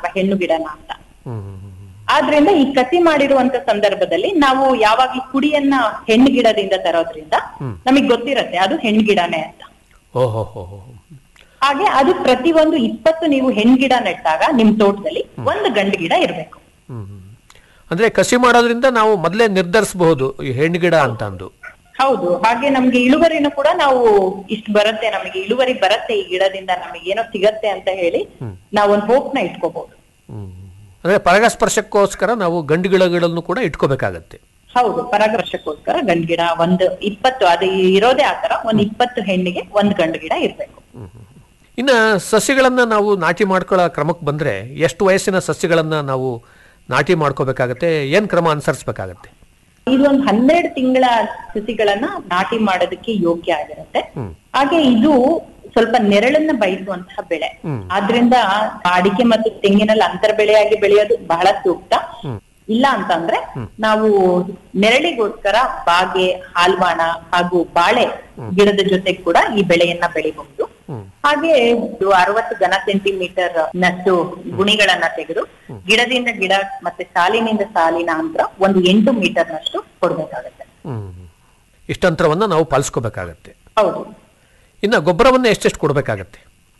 ಅಥವಾ ಹೆಣ್ಣು ಗಿಡನ ಅಂತ ಹ್ಮ್ ಹ್ಮ್ ಹ್ಮ್ ಹ್ಮ್. ಆದ್ರಿಂದ ಈ ಕಸಿ ಮಾಡಿರುವಂತ ಸಂದರ್ಭದಲ್ಲಿ ನಾವು ಯಾವಾಗ್ಲೂ ಕುಡಿಯನ್ನ ಹೆಣ್ಣು ಗಿಡದಿಂದ ತರೋದ್ರಿಂದ ಹ್ಮ್. ನಮಗ್ ಗೊತ್ತಿರತ್ತೆ ಅದು ಹೆಣ್ಣು ಗಿಡನೇ ಅಂತ ಓಹೋ ಹೋ ಹೋ ಹಾಗೆ ಅದು ಪ್ರತಿ ಒಂದು ಇಪ್ಪತ್ತು ನೀವು ಹೆಣ್ಣು ಗಿಡ ನೆಟ್ಟಾಗ ನಿಮ್ ತೋಟದಲ್ಲಿ ಒಂದು ಗಂಡು ಗಿಡ ಇರ್ಬೇಕು ಹ್ಮ್ ಹ್ಮ್. ಅಂದ್ರೆ ಕಸಿ ಮಾಡೋದ್ರಿಂದ ನಾವು ಮೊದಲೇ ನಿರ್ಧರಿಸಬಹುದು ಈ ಹೆಣ್ಣು ಗಿಡ ಅಂತ ಅಂದು ಹೌದು ಹಾಗೆ ನಮ್ಗೆ ಇಳುವರಿನೂ ಕೂಡ ನಾವು ಇಷ್ಟು ಬರುತ್ತೆ ನಮಗೆ ಇಳುವರಿ ಬರುತ್ತೆ ಈ ಗಿಡದಿಂದ ನಮಗೆ ಏನೋ ಸಿಗತ್ತೆ ಅಂತ ಹೇಳಿ ನಾವೊಂದು ಹೋಪ್ ನ ಇಟ್ಕೋಬಹುದು ಹ್ಮ್. ಅಂದ್ರೆ ಪರಾಗಸ್ಪರ್ಶಕ್ಕೋಸ್ಕರ ನಾವು ಗಂಡು ಗಿಡಗಳನ್ನು ಕೂಡ ಇಟ್ಕೋಬೇಕಾಗತ್ತೆ ಹೌದು ಪರಾಗರ್ಶಕ್ಕೋಸ್ಕರ ಗಂಡು ಗಿಡ ಒಂದು ಇಪ್ಪತ್ತು ಅದು ಇರೋದೇ ಆತರ ಒಂದ್ ಇಪ್ಪತ್ತು ಹೆಣ್ಣಿಗೆ ಒಂದ್ ಗಂಡು ಗಿಡ ಇರ್ಬೇಕು ಇನ್ನ ಸಸ್ಯಗಳನ್ನ ನಾವು ನಾಟಿ ಮಾಡ್ಕೊಳ್ಳೋ ಕ್ರಮಕ್ಕೆ ಬಂದ್ರೆ ಎಷ್ಟು ವಯಸ್ಸಿನ ಸಸ್ಯಗಳನ್ನ ನಾವು ನಾಟಿ ಮಾಡ್ಕೋಬೇಕಾಗತ್ತೆ ಏನ್ ಕ್ರಮ ಅನುಸರಿಸಬೇಕಾಗತ್ತೆ ಇದು ಒಂದು ಹನ್ನೆರಡು ತಿಂಗಳ ಸಸಿಗಳನ್ನ ನಾಟಿ ಮಾಡೋದಕ್ಕೆ ಯೋಗ್ಯ ಆಗಿರುತ್ತೆ ಹ್ಮ್. ಹಾಗೆ ಇದು ಸ್ವಲ್ಪ ನೆರಳನ್ನ ಬಯಸುವಂತಹ ಬೆಳೆ ಹ್ಮ್. ಆದ್ರಿಂದ ಅಡಿಕೆ ಮತ್ತು ತೆಂಗಿನಲ್ಲಿ ಅಂತರ ಬೆಳೆಯಾಗಿ ಬೆಳೆಯೋದು ಬಹಳ ಸೂಕ್ತ ಹ್ಮ್. ಇಲ್ಲ ಅಂತಂದ್ರೆ ನಾವು ನೆರಳಿಗೋಸ್ಕರ ಬಾಗೆ ಹಾಲ್ವಾಣ ಹಾಗೂ ಬಾಳೆ ಗಿಡದ ಜೊತೆ ಕೂಡ ಈ ಬೆಳೆಯನ್ನ ಬೆಳಿಬಹುದು ಹ್ಮ್. ಹಾಗೆ ಒಂದು ಅರವತ್ತು ಘನ ಸೆಂಟಿಮೀಟರ್ ನಷ್ಟು ಗುಣಿಗಳನ್ನ ತೆಗೆದು ಗಿಡದಿಂದ ಗಿಡ ಮತ್ತೆ ಸಾಲಿನಿಂದ ಸಾಲಿನ ಅಂತರ ಒಂದು ಎಂಟು ಮೀಟರ್ ನಷ್ಟು ಕೊಡ್ಬೇಕಾಗತ್ತೆ ಹ್ಮ್ ಇಷ್ಟಂತರವನ್ನ ನಾವು ಪಾಲಿಸ್ಕೋಬೇಕಾಗತ್ತೆ ಹೌದು ಇನ್ನ ಗೊಬ್ಬರವನ್ನ ಎಷ್ಟೆಷ್ಟು ಕೊಡಬೇಕಾಗತ್ತೆ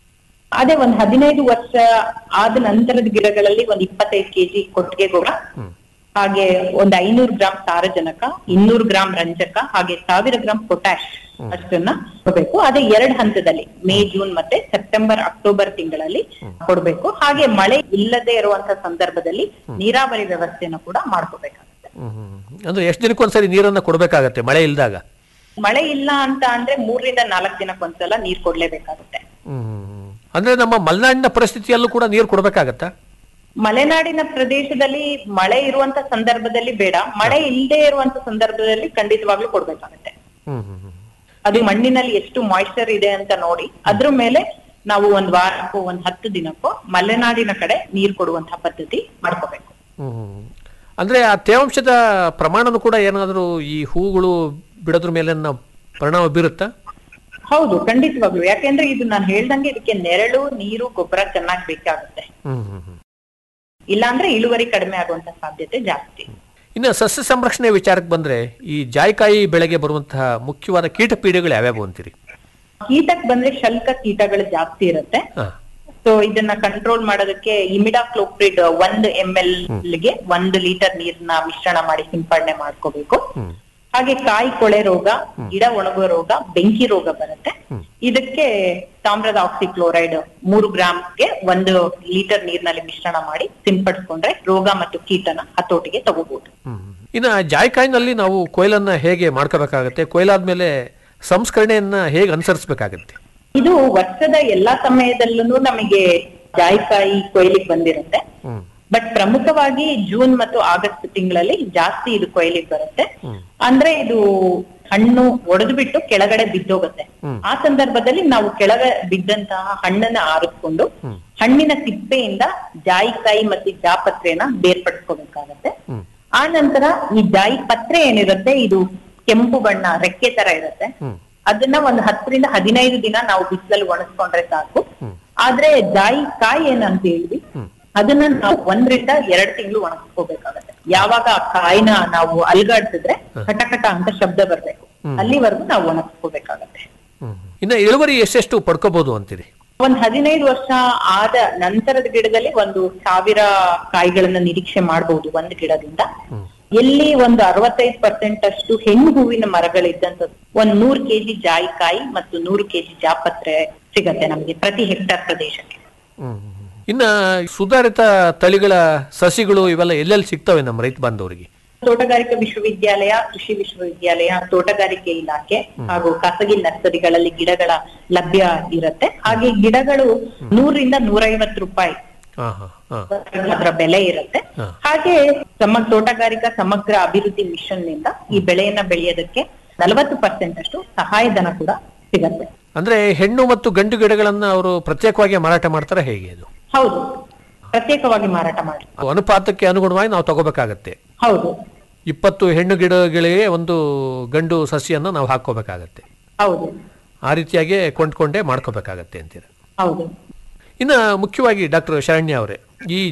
ಅದೇ ಒಂದ್ ಹದಿನೈದು ವರ್ಷ ಆದ ನಂತರದ ಗಿಡಗಳಲ್ಲಿ ಒಂದ್ ಇಪ್ಪತ್ತೈದು ಕೆಜಿ ಕೊಟ್ಟಿಗೆ ಗೊಬ್ಬರ ಹಾಗೆ ಒಂದ್ ಐನೂರು ಗ್ರಾಂ ಸಾರಜನಕ ಇನ್ನೂರು ಗ್ರಾಂ ರಂಜಕ ಹಾಗೆ ಸಾವಿರ ಗ್ರಾಂ ಪೊಟ್ಯಾಶ್ ಅಷ್ಟನ್ನ ಕೊಡ್ಬೇಕು ಅದೇ ಎರಡ್ ಹಂತದಲ್ಲಿ ಮೇ ಜೂನ್ ಮತ್ತೆ ಸೆಪ್ಟೆಂಬರ್ ಅಕ್ಟೋಬರ್ ತಿಂಗಳಲ್ಲಿ ಕೊಡ್ಬೇಕು ಹಾಗೆ ಮಳೆ ಇಲ್ಲದೆ ಇರುವಂತ ಸಂದರ್ಭದಲ್ಲಿ ನೀರಾವರಿ ವ್ಯವಸ್ಥೆನ ಕೂಡ ಮಾಡ್ಕೋಬೇಕಾಗುತ್ತೆ ಹ್ಮ್ ಹ್ಮ್. ಅಂದ್ರೆ ಎಷ್ಟು ದಿನಕ್ಕೊಂದ್ಸರಿ ನೀರನ್ನ ಕೊಡಬೇಕಾಗತ್ತೆ ಮಳೆ ಇಲ್ದಾಗ ಮಳೆ ಇಲ್ಲ ಅಂತ ಅಂದ್ರೆ ಮೂರರಿಂದ ನಾಲ್ಕು ದಿನಕ್ಕೊಂದ್ಸಲ ನೀರ್ ಕೊಡ್ಲೇಬೇಕಾಗುತ್ತೆ ಹ್ಮ್ ಹ್ಮ್ ಹ್ಮ್. ಅಂದ್ರೆ ನಮ್ಮ ಮಲೆನಾಡಿನ ಪರಿಸ್ಥಿತಿಯಲ್ಲೂ ಕೂಡ ನೀರು ಕೊಡಬೇಕಾಗತ್ತಾ ಮಲೆನಾಡಿನ ಪ್ರದೇಶದಲ್ಲಿ ಮಳೆ ಇರುವಂತ ಸಂದರ್ಭದಲ್ಲಿ ಬೇಡ ಮಳೆ ಇಲ್ಲದೆ ಇರುವಂತ ಸಂದರ್ಭದಲ್ಲಿ ಖಂಡಿತವಾಗ್ಲೂ ಕೊಡ್ಬೇಕಾಗತ್ತೆ ಹ್ಮ್ ಹ್ಮ್ ಹ್ಮ್. ಅದು ಮಣ್ಣಿನಲ್ಲಿ ಎಷ್ಟು ಮಾಯಿಶ್ಚರ್ ಇದೆ ಅಂತ ನೋಡಿ ಅದ್ರ ಮೇಲೆ ನಾವು ಒಂದ್ ವಾರಕ್ಕೋ ಒಂದ್ ಹತ್ತು ದಿನಕ್ಕೋ ಮಲೆನಾಡಿನ ಕಡೆ ನೀರ್ ಕೊಡುವಂತಹ ಪದ್ಧತಿ ಮಾಡ್ಕೋಬೇಕು ಹ್ಮ್ ಹ್ಮ್. ಅಂದ್ರೆ ಆ ತೇವಾಂಶದ ಪ್ರಮಾಣನೂ ಕೂಡ ಏನಾದರೂ ಈ ಹೂಗಳು ಬಿಡೋದ್ರ ಮೇಲೆ ಪರಿಣಾಮ ಬೀರುತ್ತಾ ಹೌದು ಖಂಡಿತವಾಗ್ಲು ಯಾಕೆಂದ್ರೆ ಇದು ನಾನು ಹೇಳ್ದಂಗೆ ಇದಕ್ಕೆ ನೆರಳು ನೀರು ಗೊಬ್ಬರ ಚೆನ್ನಾಗಿ ಬೇಕಾಗುತ್ತೆ ಹ್ಮ್ ಹ್ಮ್ ಹ್ಮ್. ಇಲ್ಲಾಂದ್ರೆ ಇಳುವರಿ ಕಡಿಮೆ ಆಗುವಂತ ಸಾಧ್ಯತೆ ಜಾಸ್ತಿ ಇನ್ನು ಸಸ್ಯ ಸಂರಕ್ಷಣೆ ವಿಚಾರಕ್ಕೆ ಬಂದ್ರೆ ಈ ಜಾಯಿಕಾಯಿ ಬೆಳೆಗೆ ಬರುವಂತಹ ಮುಖ್ಯವಾದ ಕೀಟ ಪೀಡೆಗಳು ಯಾವ್ಯಾವು ಅಂತೀರಿ ಕೀಟಕ್ ಬಂದ್ರೆ ಶಲ್ಕ ಕೀಟಗಳು ಜಾಸ್ತಿ ಇರುತ್ತೆ ಹಾ ಸೊ ಇದನ್ನ ಕಂಟ್ರೋಲ್ ಮಾಡೋದಕ್ಕೆ ಇಮಿಡಾಕ್ಲೋಪ್ರಿಡ್ ಒಂದ್ ಎಂ ಎಲ್ ಗೆ ಒಂದು ಲೀಟರ್ ನೀರ್ನ ಮಿಶ್ರಣ ಮಾಡಿ ಸಿಂಪಡಣೆ ಮಾಡ್ಕೋಬೇಕು ಹ್ಮ್ ಹಾಗೆ ಕಾಯಿ ಕೊಳೆ ರೋಗ ಗಿಡ ಒಣಗುವ ರೋಗ ಬೆಂಕಿ ರೋಗ ಬರುತ್ತೆ ಇದಕ್ಕೆ ತಾಮ್ರದ ಆಕ್ಸಿಕ್ಲೋರೈಡ್ ಮೂರು ಗ್ರಾಮ್ಗೆ ಒಂದು ಲೀಟರ್ ನೀರ್ನಲ್ಲಿ ಮಿಶ್ರಣ ಮಾಡಿ ಸಿಂಪಡಿಸ್ಕೊಂಡ್ರೆ ರೋಗ ಮತ್ತು ಕೀಟನ ಹತೋಟಿಗೆ ತಗೋಬಹುದು ಹ್ಮ್. ಇನ್ನು ಜಾಯಿಕಾಯಿನಲ್ಲಿ ನಾವು ಕೊಯ್ಲನ್ನ ಹೇಗೆ ಮಾಡ್ಕೋಬೇಕಾಗತ್ತೆ ಕೊಯ್ಲಾದ್ಮೇಲೆ ಸಂಸ್ಕರಣೆಯನ್ನ ಹೇಗೆ ಅನುಸರಿಸಬೇಕಾಗತ್ತೆ ಇದು ವರ್ಷದ ಎಲ್ಲಾ ಸಮಯದಲ್ಲೂ ನಮಗೆ ಜಾಯಿಕಾಯಿ ಕೊಯ್ಲಿಗೆ ಬಂದಿರುತ್ತೆ ಹ್ಮ್ ಬಟ್ ಪ್ರಮುಖವಾಗಿ ಜೂನ್ ಮತ್ತು ಆಗಸ್ಟ್ ತಿಂಗಳಲ್ಲಿ ಜಾಸ್ತಿ ಇದು ಕೊಯ್ಲಿಗೆ ಬರುತ್ತೆ ಅಂದ್ರೆ ಇದು ಹಣ್ಣು ಒಡೆದು ಬಿಟ್ಟು ಕೆಳಗಡೆ ಬಿದ್ದೋಗುತ್ತೆ ಆ ಸಂದರ್ಭದಲ್ಲಿ ನಾವು ಕೆಳಗೆ ಬಿದ್ದಂತಹ ಹಣ್ಣನ್ನ ಆರಿಸ್ಕೊಂಡು ಹಣ್ಣಿನ ಸಿಪ್ಪೆಯಿಂದ ಜಾಯಿಕಾಯಿ ಮತ್ತೆ ಜಾಪತ್ರೆನ ಬೇರ್ಪಡಿಸ್ಕೋಬೇಕಾಗತ್ತೆ ಆ ನಂತರ ಈ ಜಾಯಿ ಪತ್ರೆ ಏನಿರುತ್ತೆ ಇದು ಕೆಂಪು ಬಣ್ಣ ರೆಕ್ಕೆ ತರ ಇರುತ್ತೆ ಅದನ್ನ ಒಂದು ಹತ್ತರಿಂದ ಹದಿನೈದು ದಿನ ನಾವು ಬಿಸಿಲಲ್ಲಿ ಒಣಸ್ಕೊಂಡ್ರೆ ಸಾಕು ಆದ್ರೆ ಜಾಯಿ ಕಾಯಿ ಏನಂತ ಹೇಳಿದ್ವಿ ಅದನ್ನ ನಾವು ಒಂದರಿಂದ ಎರಡ್ ತಿಂಗಳು ಒಣಗಿಸ್ಕೋಬೇಕಾಗತ್ತೆ ಯಾವಾಗ ಆ ಕಾಯಿನ ನಾವು ಅಲ್ಗಾಡ್ಸಿದ್ರೆ ಕಟಕಟ ಅಂತ ಶಬ್ದ ಬರ್ಬೇಕು ಅಲ್ಲಿವರೆಗೂ ನಾವು ಒಣಗಿಸ್ಕೋಬೇಕಾಗತ್ತೆ ಹ್ಮ್. ಇನ್ನು ಇಳುವರಿ ಎಷ್ಟೆಷ್ಟು ಪಡ್ಕೋಬಹುದು ಅಂತೀರಿ ಒಂದ್ ಹದಿನೈದು ವರ್ಷ ಆದ ನಂತರದ ಗಿಡದಲ್ಲಿ ಒಂದು ಸಾವಿರ ಕಾಯಿಗಳನ್ನ ನಿರೀಕ್ಷೆ ಮಾಡಬಹುದು ಒಂದು ಗಿಡದಿಂದ ಎಲ್ಲಿ ಒಂದು ಅರವತ್ತೈದು ಪರ್ಸೆಂಟ್ ಅಷ್ಟು ಹೆಣ್ಣು ಹೂವಿನ ಮರಗಳಿದ್ದಂತ ಒಂದ್ ನೂರು ಕೆಜಿ ಜಾಯಿಕಾಯಿ ಮತ್ತು ನೂರು ಕೆಜಿ ಜಾಪತ್ರೆ ಸಿಗತ್ತೆ ನಮಗೆ ಪ್ರತಿ ಹೆಕ್ಟರ್ ಪ್ರದೇಶಕ್ಕೆ ಹ್ಮ್. ಇನ್ನ ಸುಧಾರಿತ ತಳಿಗಳ ಸಸಿಗಳು ಇವೆಲ್ಲ ಎಲ್ಲೆಲ್ಲಿ ಸಿಗ್ತವೆ ನಮ್ಮ ರೈತ ಬಾಂಧವರಿಗೆ ತೋಟಗಾರಿಕಾ ವಿಶ್ವವಿದ್ಯಾಲಯ ಕೃಷಿ ವಿಶ್ವವಿದ್ಯಾಲಯ ತೋಟಗಾರಿಕೆ ಇಲಾಖೆ ಹಾಗೂ ಖಾಸಗಿ ನರ್ಸರಿಗಳಲ್ಲಿ ಗಿಡಗಳ ಲಭ್ಯ ಇರುತ್ತೆ ಹಾಗೆ ಗಿಡಗಳು ನೂರಿಂದ ನೂರೈವತ್ತು ರೂಪಾಯಿ ಹಾ ಹಾ ಹಾ ಅದರ ಬೆಲೆ ಇರುತ್ತೆ ಹಾಗೆ ಸಮ ತೋಟಗಾರಿಕಾ ಸಮಗ್ರ ಅಭಿವೃದ್ಧಿ ಮಿಷನ್ ನಿಂದ ಈ ಬೆಳೆಯನ್ನ ಬೆಳೆಯೋದಕ್ಕೆ ನಲವತ್ತು ಪರ್ಸೆಂಟ್ ಅಷ್ಟು ಸಹಾಯಧನ ಕೂಡ ಸಿಗತ್ತೆ ಅಂದ್ರೆ ಹೆಣ್ಣು ಮತ್ತು ಗಂಡು ಗಿಡಗಳನ್ನ ಅವರು ಪ್ರತ್ಯೇಕವಾಗಿ ಮಾರಾಟ ಮಾಡ್ತಾರೆ ಹೇಗೆ ಅದು ಹೌದು ಪ್ರತ್ಯೇಕವಾಗಿ ಮಾರಾಟ ಮಾಡಿ ಅನುಪಾತಕ್ಕೆ ಅನುಗುಣವಾಗಿ ನಾವು ತಗೋಬೇಕಾಗತ್ತೆ ಹೌದು ಇಪ್ಪತ್ತು ಹೆಣ್ಣು ಗಿಡಗಳಿಗೆ ಒಂದು ಗಂಡು ಸಸಿಯನ್ನ ನಾವು ಹಾಕೋಬೇಕಾಗತ್ತೆ ಹೌದು ಆ ರೀತಿಯಾಗಿ ಕೊಂಡ್ಕೊಂಡೇ ಮಾಡ್ಕೋಬೇಕಾಗತ್ತೆ ಅಂತೀರ ಹೌದು ಇನ್ನು ಮುಖ್ಯವಾಗಿ ಡಾಕ್ಟರ್ ಶರಣ್ಯ ಅವರೇ ಈ